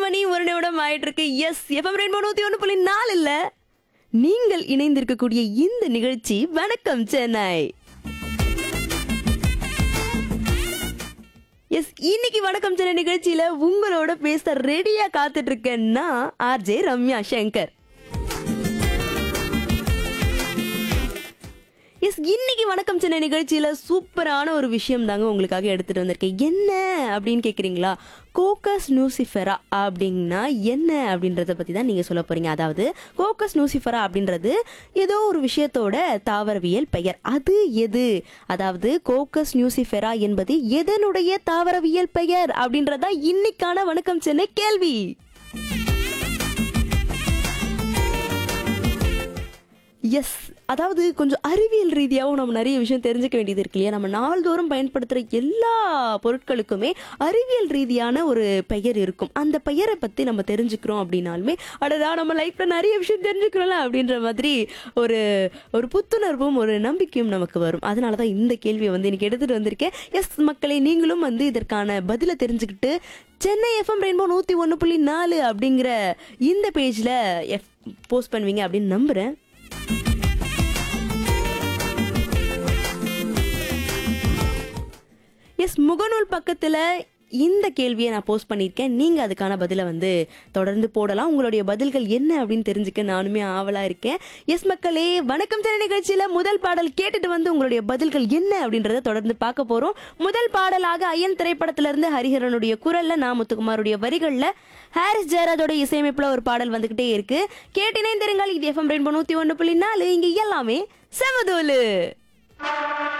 மணி ஒரு நிமிடம் ஆயிட்டு இருக்கு எஸ் எஃப்எம் ரெண்டு நூத்தி ஒன்று புள்ளி நாலு இல்ல நீங்கள் இணைந்திருக்கக்கூடிய இந்த நிகழ்ச்சி வணக்கம் சென்னை எஸ் இன்னைக்கு வணக்கம் சென்னை நிகழ்ச்சியில உங்களோட பேச ரெடியா காத்துட்டு இருக்கேன்னா ஆர்ஜே ரம்யா சங்கர் எஸ் இன்னைக்கு வணக்கம் சென்னை நிகழ்ச்சியில சூப்பரான ஒரு விஷயம் தாங்க உங்களுக்காக எடுத்துட்டு வந்திருக்கேன் என்ன அப்படின்னு கேக்குறீங்களா கோக்கஸ் நூசிஃபெரா அப்படின்னா என்ன அப்படின்றத பத்தி தான் நீங்க சொல்ல போறீங்க அதாவது கோக்கஸ் நூசிஃபெரா அப்படின்றது ஏதோ ஒரு விஷயத்தோட தாவரவியல் பெயர் அது எது அதாவது கோக்கஸ் நியூசிஃபெரா என்பது எதனுடைய தாவரவியல் பெயர் அப்படின்றதா இன்னைக்கான வணக்கம் சென்னை கேள்வி எஸ் அதாவது கொஞ்சம் அறிவியல் ரீதியாகவும் நம்ம நிறைய விஷயம் தெரிஞ்சுக்க வேண்டியது இருக்கு இல்லையா நம்ம நாள்தோறும் பயன்படுத்துகிற எல்லா பொருட்களுக்குமே அறிவியல் ரீதியான ஒரு பெயர் இருக்கும் அந்த பெயரை பற்றி நம்ம தெரிஞ்சுக்கிறோம் அப்படின்னாலுமே அடடா நம்ம லைஃப்பில் நிறைய விஷயம் தெரிஞ்சுக்கிறோம்ல அப்படின்ற மாதிரி ஒரு ஒரு புத்துணர்வும் ஒரு நம்பிக்கையும் நமக்கு வரும் அதனால தான் இந்த கேள்வியை வந்து எனக்கு எடுத்துகிட்டு வந்திருக்கேன் எஸ் மக்களே நீங்களும் வந்து இதற்கான பதிலை தெரிஞ்சுக்கிட்டு சென்னை எஃப்எம் ரெயின்போ நூற்றி ஒன்று புள்ளி நாலு அப்படிங்கிற இந்த பேஜில் எஃப் போஸ்ட் பண்ணுவீங்க அப்படின்னு நம்புகிறேன் எஸ் முகநூல் பக்கத்தில் இந்த கேள்வியை நான் போஸ்ட் பண்ணியிருக்கேன் நீங்கள் அதுக்கான பதிலை வந்து தொடர்ந்து போடலாம் உங்களுடைய பதில்கள் என்ன அப்படின்னு தெரிஞ்சுக்க நானுமே ஆவலாக இருக்கேன் எஸ் மக்களே வணக்கம் சேனல் நிகழ்ச்சியில் முதல் பாடல் கேட்டுட்டு வந்து உங்களுடைய பதில்கள் என்ன அப்படின்றத தொடர்ந்து பார்க்க போகிறோம் முதல் பாடலாக ஐயன் திரைப்படத்திலிருந்து ஹரிஹரனுடைய குரலில் நான் முத்துக்குமாருடைய வரிகளில் ஹாரிஸ் ஜெயராஜோட இசையமைப்பில் ஒரு பாடல் வந்துக்கிட்டே இருக்கு கேட்டினைந்திருங்கள் இது எஃப்எம் ரெண்டு நூற்றி ஒன்று புள்ளி நாலு இங்கே எல்லாமே செவதோலு